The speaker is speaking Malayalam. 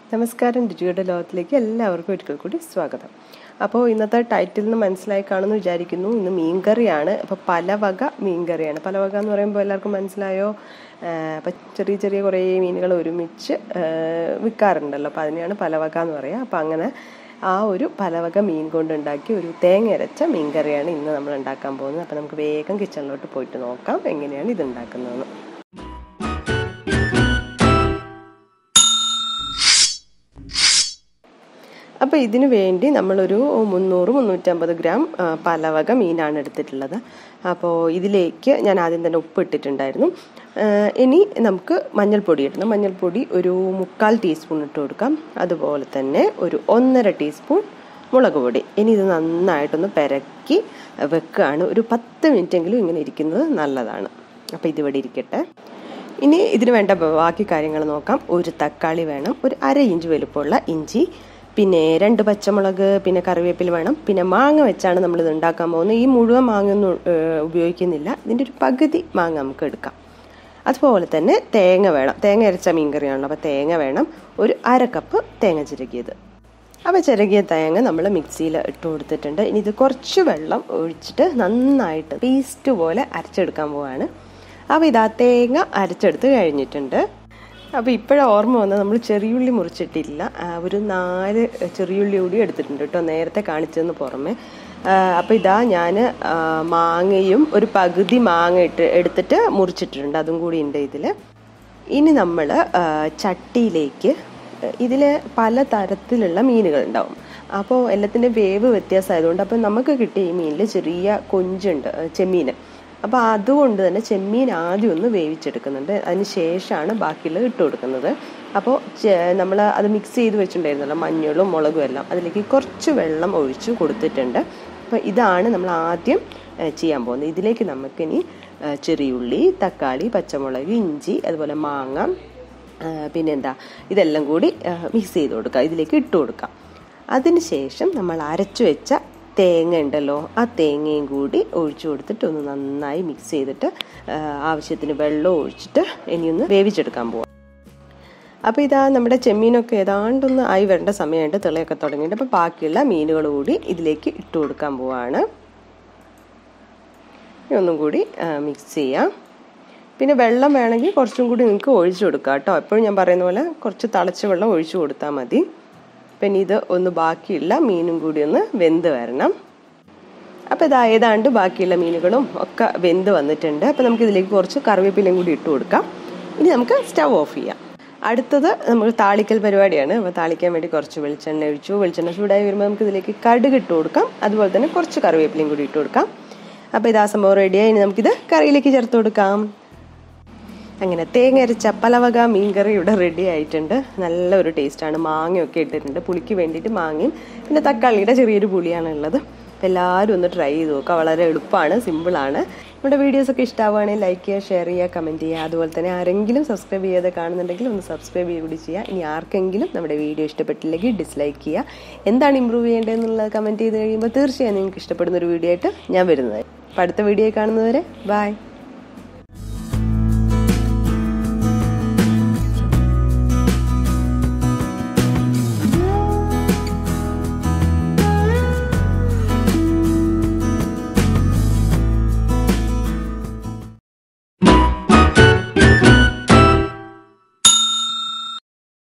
നമസ്കാരം രുചിയുടെ ലോകത്തിലേക്ക് എല്ലാവർക്കും ഒരിക്കൽ കൂടി സ്വാഗതം അപ്പോൾ ഇന്നത്തെ ടൈറ്റിൽ നിന്ന് മനസ്സിലായി കാണുമെന്ന് വിചാരിക്കുന്നു ഇന്ന് മീൻകറിയാണ് അപ്പോൾ പല വക മീൻകറിയാണ് പല വക എന്ന് പറയുമ്പോൾ എല്ലാവർക്കും മനസ്സിലായോ അപ്പം ചെറിയ ചെറിയ കുറേ മീനുകൾ ഒരുമിച്ച് വിൽക്കാറുണ്ടല്ലോ അപ്പോൾ അതിനെയാണ് പല വക എന്ന് പറയുക അപ്പോൾ അങ്ങനെ ആ ഒരു പലവക മീൻ കൊണ്ട് ഉണ്ടാക്കി ഒരു തേങ്ങ അരച്ച മീൻകറിയാണ് ഇന്ന് നമ്മൾ ഉണ്ടാക്കാൻ പോകുന്നത് അപ്പോൾ നമുക്ക് വേഗം കിച്ചണിലോട്ട് പോയിട്ട് നോക്കാം എങ്ങനെയാണ് ഇത് ഉണ്ടാക്കുന്നതെന്ന് അപ്പോൾ ഇതിനു വേണ്ടി നമ്മളൊരു മുന്നൂറ് മുന്നൂറ്റമ്പത് ഗ്രാം പലവക മീനാണ് എടുത്തിട്ടുള്ളത് അപ്പോൾ ഇതിലേക്ക് ഞാൻ ആദ്യം തന്നെ ഉപ്പ് ഇട്ടിട്ടുണ്ടായിരുന്നു ഇനി നമുക്ക് മഞ്ഞൾപ്പൊടി ഇടണം മഞ്ഞൾപ്പൊടി ഒരു മുക്കാൽ ടീസ്പൂൺ ഇട്ട് കൊടുക്കാം അതുപോലെ തന്നെ ഒരു ഒന്നര ടീസ്പൂൺ മുളക് പൊടി ഇനി ഇത് നന്നായിട്ടൊന്ന് പെരക്കി വെക്കുകയാണ് ഒരു പത്ത് മിനിറ്റെങ്കിലും ഇങ്ങനെ ഇരിക്കുന്നത് നല്ലതാണ് അപ്പോൾ ഇതിവിടെ ഇരിക്കട്ടെ ഇനി ഇതിന് വേണ്ട ബാക്കി കാര്യങ്ങൾ നോക്കാം ഒരു തക്കാളി വേണം ഒരു അര ഇഞ്ച് വലുപ്പമുള്ള ഇഞ്ചി പിന്നെ രണ്ട് പച്ചമുളക് പിന്നെ കറിവേപ്പില വേണം പിന്നെ മാങ്ങ വെച്ചാണ് നമ്മൾ ഇത് ഉണ്ടാക്കാൻ പോകുന്നത് ഈ മുഴുവൻ മാങ്ങ ഒന്നും ഉപയോഗിക്കുന്നില്ല ഇതിൻ്റെ ഒരു പകുതി മാങ്ങ നമുക്ക് എടുക്കാം അതുപോലെ തന്നെ തേങ്ങ വേണം തേങ്ങ അരച്ച മീൻകറിയാണല്ലോ അപ്പോൾ തേങ്ങ വേണം ഒരു അര കപ്പ് തേങ്ങ ചിരകിയത് അപ്പോൾ ചിരകിയ തേങ്ങ നമ്മൾ മിക്സിയിൽ ഇട്ട് കൊടുത്തിട്ടുണ്ട് ഇനി ഇത് കുറച്ച് വെള്ളം ഒഴിച്ചിട്ട് നന്നായിട്ട് പേസ്റ്റ് പോലെ അരച്ചെടുക്കാൻ പോവാണ് അപ്പോൾ ഇതാ തേങ്ങ അരച്ചെടുത്ത് കഴിഞ്ഞിട്ടുണ്ട് അപ്പോൾ ഇപ്പോഴാണ് ഓർമ്മ വന്നത് നമ്മൾ ചെറിയുള്ളി മുറിച്ചിട്ടില്ല ഒരു നാല് ചെറിയുള്ളി കൂടി എടുത്തിട്ടുണ്ട് കേട്ടോ നേരത്തെ കാണിച്ചതിന് പുറമെ അപ്പോൾ ഇതാ ഞാൻ മാങ്ങയും ഒരു പകുതി മാങ്ങ ഇട്ട് എടുത്തിട്ട് മുറിച്ചിട്ടുണ്ട് അതും കൂടി ഉണ്ട് ഇതിൽ ഇനി നമ്മൾ ചട്ടിയിലേക്ക് ഇതിൽ പല തരത്തിലുള്ള മീനുകൾ ഉണ്ടാവും അപ്പോൾ എല്ലാത്തിൻ്റെ വേവ് വ്യത്യാസമായതുകൊണ്ട് അപ്പോൾ നമുക്ക് കിട്ടിയ ഈ മീനിൽ ചെറിയ കൊഞ്ചുണ്ട് ചെമ്മീൻ അപ്പോൾ അതുകൊണ്ട് തന്നെ ചെമ്മീൻ ആദ്യം ഒന്ന് വേവിച്ചെടുക്കുന്നുണ്ട് അതിന് ശേഷമാണ് ബാക്കിയുള്ളത് ഇട്ട് കൊടുക്കുന്നത് അപ്പോൾ നമ്മൾ അത് മിക്സ് ചെയ്ത് വെച്ചിട്ടുണ്ടായിരുന്നല്ലോ മഞ്ഞളും മുളകും എല്ലാം അതിലേക്ക് കുറച്ച് വെള്ളം ഒഴിച്ച് കൊടുത്തിട്ടുണ്ട് അപ്പോൾ ഇതാണ് നമ്മൾ ആദ്യം ചെയ്യാൻ പോകുന്നത് ഇതിലേക്ക് നമുക്കിനി ചെറിയുള്ളി തക്കാളി പച്ചമുളക് ഇഞ്ചി അതുപോലെ മാങ്ങ പിന്നെന്താ ഇതെല്ലാം കൂടി മിക്സ് ചെയ്ത് കൊടുക്കുക ഇതിലേക്ക് ഇട്ട് കൊടുക്കാം അതിനുശേഷം നമ്മൾ അരച്ചു വെച്ച തേങ്ങ ഉണ്ടല്ലോ ആ തേങ്ങയും കൂടി ഒഴിച്ചു കൊടുത്തിട്ട് ഒന്ന് നന്നായി മിക്സ് ചെയ്തിട്ട് ആവശ്യത്തിന് വെള്ളം ഒഴിച്ചിട്ട് ഇനിയൊന്ന് വേവിച്ചെടുക്കാൻ പോവാം അപ്പോൾ ഇതാ നമ്മുടെ ചെമ്മീനൊക്കെ ഏതാണ്ടൊന്ന് ആയി വരേണ്ട സമയമുണ്ട് തിളയൊക്കെ തുടങ്ങിയിട്ട് അപ്പോൾ ബാക്കിയുള്ള മീനുകൾ കൂടി ഇതിലേക്ക് ഇട്ട് കൊടുക്കാൻ പോവാണ് ഒന്നും കൂടി മിക്സ് ചെയ്യാം പിന്നെ വെള്ളം വേണമെങ്കിൽ കുറച്ചും കൂടി നിങ്ങൾക്ക് ഒഴിച്ചു കൊടുക്കാം കേട്ടോ എപ്പോഴും ഞാൻ പറയുന്ന പോലെ കുറച്ച് തിളച്ച വെള്ളം ഒഴിച്ചു കൊടുത്താൽ മതി പിന്നെ ഇത് ഒന്ന് ബാക്കിയുള്ള മീനും കൂടി ഒന്ന് വെന്ത് വരണം അപ്പോൾ ഇതാ ഏതാണ്ട് ബാക്കിയുള്ള മീനുകളും ഒക്കെ വെന്ത് വന്നിട്ടുണ്ട് അപ്പോൾ നമുക്ക് ഇതിലേക്ക് കുറച്ച് കറിവേപ്പിലയും കൂടി ഇട്ട് കൊടുക്കാം ഇനി നമുക്ക് സ്റ്റവ് ഓഫ് ചെയ്യാം അടുത്തത് നമ്മൾ താളിക്കൽ പരിപാടിയാണ് അപ്പോൾ താളിക്കാൻ വേണ്ടി കുറച്ച് വെളിച്ചെണ്ണ ഒഴിച്ചു വെളിച്ചെണ്ണ ചൂടായി വരുമ്പോൾ നമുക്ക് ഇതിലേക്ക് കടുക് ഇട്ട് കൊടുക്കാം അതുപോലെ തന്നെ കുറച്ച് കറിവേപ്പിലയും കൂടി ഇട്ട് കൊടുക്കാം അപ്പോൾ ഇതാ സംഭവം റെഡിയായി ഇനി നമുക്കിത് കറിയിലേക്ക് ചേർത്ത് കൊടുക്കാം അങ്ങനെ തേങ്ങ അരച്ച പലവക മീൻകറി ഇവിടെ റെഡി ആയിട്ടുണ്ട് നല്ല ഒരു ടേസ്റ്റാണ് മാങ്ങയൊക്കെ ഇട്ടിട്ടുണ്ട് പുളിക്ക് വേണ്ടിയിട്ട് മാങ്ങയും പിന്നെ തക്കാളിയുടെ ചെറിയൊരു പുളിയാണ് ഉള്ളത് അപ്പോൾ എല്ലാവരും ഒന്ന് ട്രൈ ചെയ്ത് നോക്കുക വളരെ എളുപ്പമാണ് സിമ്പിളാണ് നമ്മുടെ വീഡിയോസൊക്കെ ഇഷ്ടമാവുകയാണെങ്കിൽ ലൈക്ക് ചെയ്യുക ഷെയർ ചെയ്യുക കമൻറ്റ് ചെയ്യുക അതുപോലെ തന്നെ ആരെങ്കിലും സബ്സ്ക്രൈബ് ചെയ്യാതെ കാണുന്നുണ്ടെങ്കിൽ ഒന്ന് സബ്സ്ക്രൈബ് ചെയ്യുക കൂടി ചെയ്യുക ഇനി ആർക്കെങ്കിലും നമ്മുടെ വീഡിയോ ഇഷ്ടപ്പെട്ടില്ലെങ്കിൽ ഡിസ്ലൈക്ക് ചെയ്യുക എന്താണ് ഇമ്പ്രൂവ് ചെയ്യേണ്ടതെന്നുള്ളത് കമൻറ്റ് ചെയ്ത് കഴിയുമ്പോൾ തീർച്ചയായും നിങ്ങൾക്ക് ഇഷ്ടപ്പെടുന്ന ഒരു വീഡിയോ ആയിട്ട് ഞാൻ വരുന്നത് അപ്പോൾ അടുത്ത വീഡിയോ കാണുന്നവരെ ബൈ